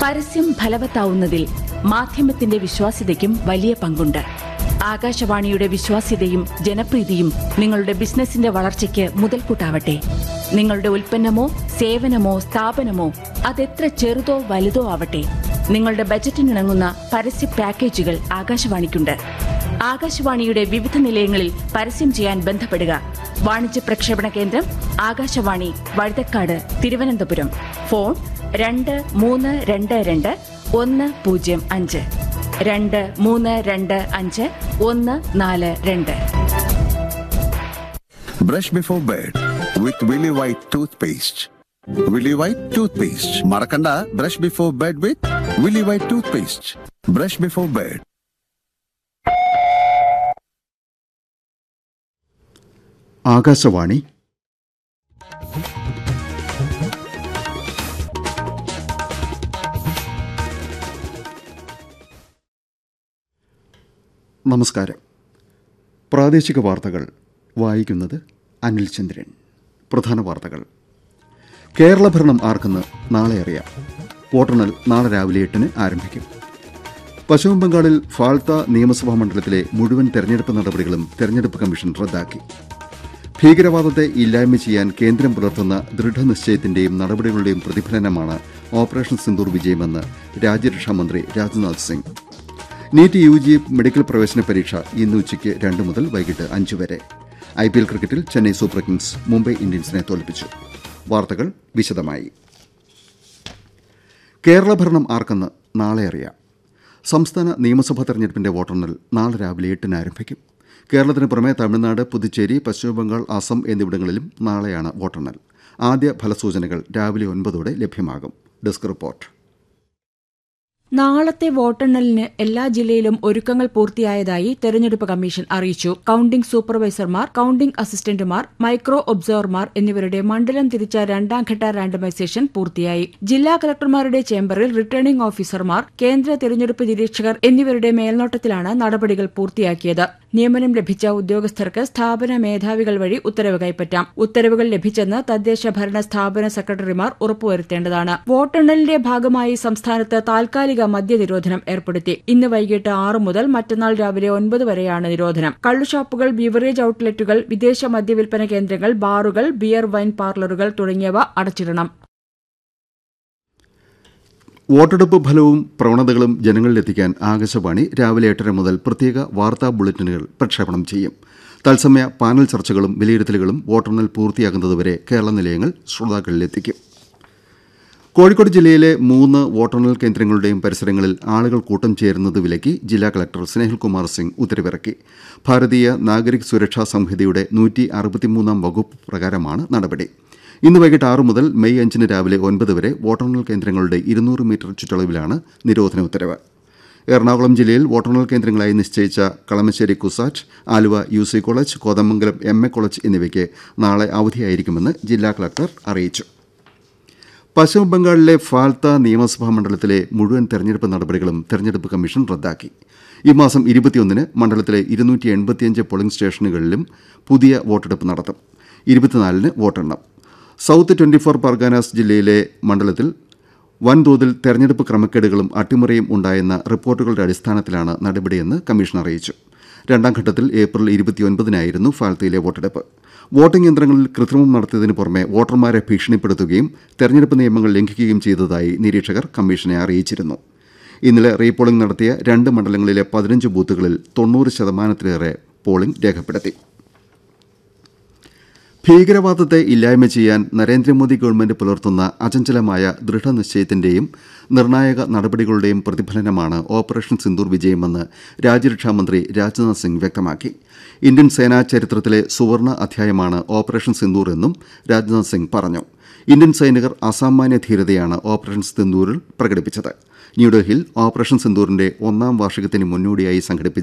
പരസ്യം ഫലവത്താവുന്നതിൽ മാധ്യമത്തിന്റെ വിശ്വാസ്യതയ്ക്കും വലിയ പങ്കുണ്ട് ആകാശവാണിയുടെ വിശ്വാസ്യതയും ജനപ്രീതിയും നിങ്ങളുടെ ബിസിനസിന്റെ വളർച്ചയ്ക്ക് മുതൽക്കൂട്ടാവട്ടെ നിങ്ങളുടെ ഉൽപ്പന്നമോ സേവനമോ സ്ഥാപനമോ അതെത്ര ചെറുതോ വലുതോ ആവട്ടെ നിങ്ങളുടെ ബജറ്റിനിണങ്ങുന്ന പരസ്യ പാക്കേജുകൾ ആകാശവാണിക്കുണ്ട് ആകാശവാണിയുടെ വിവിധ നിലയങ്ങളിൽ പരസ്യം ചെയ്യാൻ ബന്ധപ്പെടുക വാണിജ്യ പ്രക്ഷേപണ കേന്ദ്രം ആകാശവാണി വഴുതക്കാട് തിരുവനന്തപുരം ഫോൺ രണ്ട് മൂന്ന് രണ്ട് രണ്ട് ഒന്ന് പൂജ്യം അഞ്ച് രണ്ട് മൂന്ന് രണ്ട് അഞ്ച് ഒന്ന് നാല് രണ്ട് Brush before bed with Willy White toothpaste. Willy White toothpaste. Marakanda, brush before bed with Willy White toothpaste. Brush before bed. Akashvani നമസ്കാരം പ്രാദേശിക വാർത്തകൾ വായിക്കുന്നത് അനിൽ ചന്ദ്രൻ പ്രധാന വാർത്തകൾ കേരള ഭരണം ആർക്കെന്ന് നാളെ അറിയാം വോട്ടെണ്ണൽ നാളെ രാവിലെ എട്ടിന് ആരംഭിക്കും പശ്ചിമ ബംഗാളിൽ ഫാൽത്ത നിയമസഭാ മണ്ഡലത്തിലെ മുഴുവൻ തെരഞ്ഞെടുപ്പ് നടപടികളും തെരഞ്ഞെടുപ്പ് കമ്മീഷൻ റദ്ദാക്കി ഭീകരവാദത്തെ ഇല്ലായ്മ ചെയ്യാൻ കേന്ദ്രം പുലർത്തുന്ന ദൃഢനിശ്ചയത്തിന്റെയും നടപടികളുടെയും പ്രതിഫലനമാണ് ഓപ്പറേഷൻ സിന്ദൂർ വിജയമെന്ന് രാജ്യരക്ഷാ മന്ത്രി Rajnath Singh NEET U G medical പ്രവേശന പരീക്ഷ ഇന്ന് ഉച്ചയ്ക്ക് രണ്ട് മുതൽ വൈകിട്ട് അഞ്ച് വരെ ഐ പി എൽ ക്രിക്കറ്റിൽ ചെന്നൈ സൂപ്പർ കിങ്സ് മുംബൈ ഇന്ത്യൻസിനെ തോൽപ്പിച്ചു വാർത്തകൾ വിശദമായി കേരള ഭരണം ആർക്കെന്ന് നാളെ അറിയാം സംസ്ഥാന നിയമസഭാ തെരഞ്ഞെടുപ്പിന്റെ വോട്ടെണ്ണൽ നാളെ രാവിലെ എട്ടിന് ആരംഭിക്കും കേരളത്തിന് പുറമെ തമിഴ്നാട് പുതുച്ചേരി പശ്ചിമബംഗാൾ അസം എന്നിവിടങ്ങളിലും നാളെയാണ് വോട്ടെണ്ണൽ ആദ്യ ഫലസൂചനകൾ രാവിലെ ഒൻപതോടെ ലഭ്യമാകും ഡെസ്ക് റിപ്പോർട്ട് നാളത്തെ വോട്ടെണ്ണലിന് എല്ലാ ജില്ലയിലും ഒരുക്കങ്ങൾ പൂർത്തിയായതായി തെരഞ്ഞെടുപ്പ് കമ്മീഷൻ അറിയിച്ചു കൌണ്ടിംഗ് സൂപ്പർവൈസർമാർ കൌണ്ടിംഗ് അസിസ്റ്റന്റുമാർ മൈക്രോ ഒബ്സർവർമാർ എന്നിവരുടെ മണ്ഡലം തിരിച്ച രണ്ടാംഘട്ട റാൻഡമൈസേഷൻ പൂർത്തിയായി ജില്ലാ കളക്ടർമാരുടെ ചേംബറിൽ റിട്ടേണിംഗ് ഓഫീസർമാർ കേന്ദ്ര തെരഞ്ഞെടുപ്പ് നിരീക്ഷകർ എന്നിവരുടെ മേൽനോട്ടത്തിലാണ് നടപടികൾ പൂർത്തിയാക്കിയത് നിയമനം ലഭിച്ച ഉദ്യോഗസ്ഥർക്ക് സ്ഥാപന മേധാവികൾ വഴി ഉത്തരവ് കൈപ്പറ്റാം ഉത്തരവുകൾ ലഭിച്ചെന്ന് തദ്ദേശ ഭരണ സ്ഥാപന സെക്രട്ടറിമാർ ഉറപ്പുവരുത്തേണ്ടതാണ് വോട്ടെണ്ണലിന്റെ ഭാഗമായി സംസ്ഥാനത്ത് താൽക്കാലിക മദ്യനിരോധനം ഏർപ്പെടുത്തി ഇന്ന് വൈകിട്ട് ആറ് മുതൽ മറ്റന്നാൾ രാവിലെ ഒൻപത് വരെയാണ് നിരോധനം കള്ളുഷാപ്പുകൾ ബിവറേജ് ഔട്ട്ലെറ്റുകൾ വിദേശ മദ്യവിൽപ്പന കേന്ദ്രങ്ങൾ ബാറുകൾ ബിയർ വൈൻ പാർലറുകൾ തുടങ്ങിയവ അടച്ചിടണം വോട്ടെടുപ്പ് ഫലവും പ്രവണതകളും ജനങ്ങളിലെത്തിക്കാൻ ആകാശവാണി രാവിലെ എട്ടര മുതൽ പ്രത്യേക വാർത്താ ബുള്ളറ്റിനുകൾ പ്രക്ഷേപണം ചെയ്യും തത്സമയ പാനൽ ചർച്ചകളും വിലയിരുത്തലുകളും വോട്ടെണ്ണൽ പൂർത്തിയാകുന്നതുവരെ കേരള നിലയങ്ങൾ ശ്രോതാക്കളിലെത്തിക്കും കോഴിക്കോട് ജില്ലയിലെ മൂന്ന് വോട്ടെണ്ണൽ കേന്ദ്രങ്ങളുടെയും പരിസരങ്ങളിൽ ആളുകൾ കൂട്ടം ചേരുന്നത് വിലക്കി ജില്ലാ കളക്ടർ സ്നേഹിൽകുമാർ സിംഗ് ഉത്തരവിറക്കി ഭാരതീയ നാഗരിക് സുരക്ഷാ സംഹിതയുടെ നൂറ്റി അറുപത്തിമൂന്നാം വകുപ്പ് പ്രകാരമാണ് നടപടി ഇന്ന് വൈകിട്ട് ആറ് മുതൽ മെയ് അഞ്ചിന് രാവിലെ ഒൻപത് വരെ വോട്ടെണ്ണൽ കേന്ദ്രങ്ങളുടെ ഇരുന്നൂറ് മീറ്റർ ചുറ്റളവിലാണ് നിരോധന ഉത്തരവ് എറണാകുളം ജില്ലയിൽ വോട്ടെണ്ണൽ കേന്ദ്രങ്ങളായി നിശ്ചയിച്ച Kalamassery CUSAT Aluva U C college Kothamangalam M A college എന്നിവയ്ക്ക് നാളെ അവധിയായിരിക്കുമെന്ന് ജില്ലാ കളക്ടർ അറിയിച്ചു പശ്ചിമബംഗാളിലെ ഫാൽത്ത നിയമസഭാ മണ്ഡലത്തിലെ മുഴുവൻ തെരഞ്ഞെടുപ്പ് നടപടികളും തെരഞ്ഞെടുപ്പ് കമ്മീഷൻ റദ്ദാക്കി ഈ മാസം ഇരുപത്തിയൊന്നിന് മണ്ഡലത്തിലെ ഇരുന്നൂറ്റി എൺപത്തിയഞ്ച് പോളിംഗ് സ്റ്റേഷനുകളിലും പുതിയ വോട്ടെടുപ്പ് നടത്തും ഇരുപത്തിനാലിന് വോട്ടെണ്ണം സൌത്ത് ട്വന്റി ഫോർ പർഗാനാസ് ജില്ലയിലെ മണ്ഡലത്തിൽ വൻതോതിൽ തെരഞ്ഞെടുപ്പ് ക്രമക്കേടുകളും അട്ടിമറിയും ഉണ്ടായെന്ന റിപ്പോർട്ടുകളുടെ അടിസ്ഥാനത്തിലാണ് നടപടിയെന്ന് കമ്മീഷൻ അറിയിച്ചു രണ്ടാം ഘട്ടത്തിൽ ഏപ്രിൽ ഇരുപത്തിയൊൻപതിനായിരുന്നു ഫാൽത്തയിലെ വോട്ടെടുപ്പ് വോട്ടിംഗ് യന്ത്രങ്ങളിൽ കൃത്രിമം നടത്തിയതിനു പുറമെ വോട്ടർമാരെ ഭീഷണിപ്പെടുത്തുകയും തെരഞ്ഞെടുപ്പ് നിയമങ്ങൾ ലംഘിക്കുകയും ചെയ്തതായി നിരീക്ഷകർ കമ്മീഷനെ അറിയിച്ചിരുന്നു ഇന്നലെ റീപോളിംഗ് നടത്തിയ രണ്ട് മണ്ഡലങ്ങളിലെ പതിനഞ്ച് ബൂത്തുകളിൽ തൊണ്ണൂറ് ശതമാനത്തിലേറെ പോളിംഗ് രേഖപ്പെടുത്തി ഭീകരവാദത്തെ ഇല്ലായ്മ ചെയ്യാൻ നരേന്ദ്രമോദി ഗവൺമെന്റ് പുലർത്തുന്ന അചഞ്ചലമായ ദൃഢനിശ്ചയത്തിന്റെയും നിർണായക നടപടികളുടെയും പ്രതിഫലനമാണ് ഓപ്പറേഷൻ സിന്ദൂർ വിജയമെന്ന് രാജ്യരക്ഷാമന്ത്രി രാജ്നാഥ് സിംഗ് വ്യക്തമാക്കി ഇന്ത്യൻ സേനാ ചരിത്രത്തിലെ സുവർണ അധ്യായമാണ് ഓപ്പറേഷൻ സിന്ദൂർ എന്നും രാജ്നാഥ് സിംഗ് പറഞ്ഞു ഇന്ത്യൻ സൈനികർ അസാമാന്യ ധീരതയാണ് ഓപ്പറേഷൻ സിന്ദൂരിൽ പ്രകടിപ്പിച്ചത് ന്യൂഡൽഹിയിൽ ഓപ്പറേഷൻ സിന്ദൂറിന്റെ ഒന്നാം വാർഷികത്തിന് മുന്നോടിയായി സംഘടിപ്പിച്ച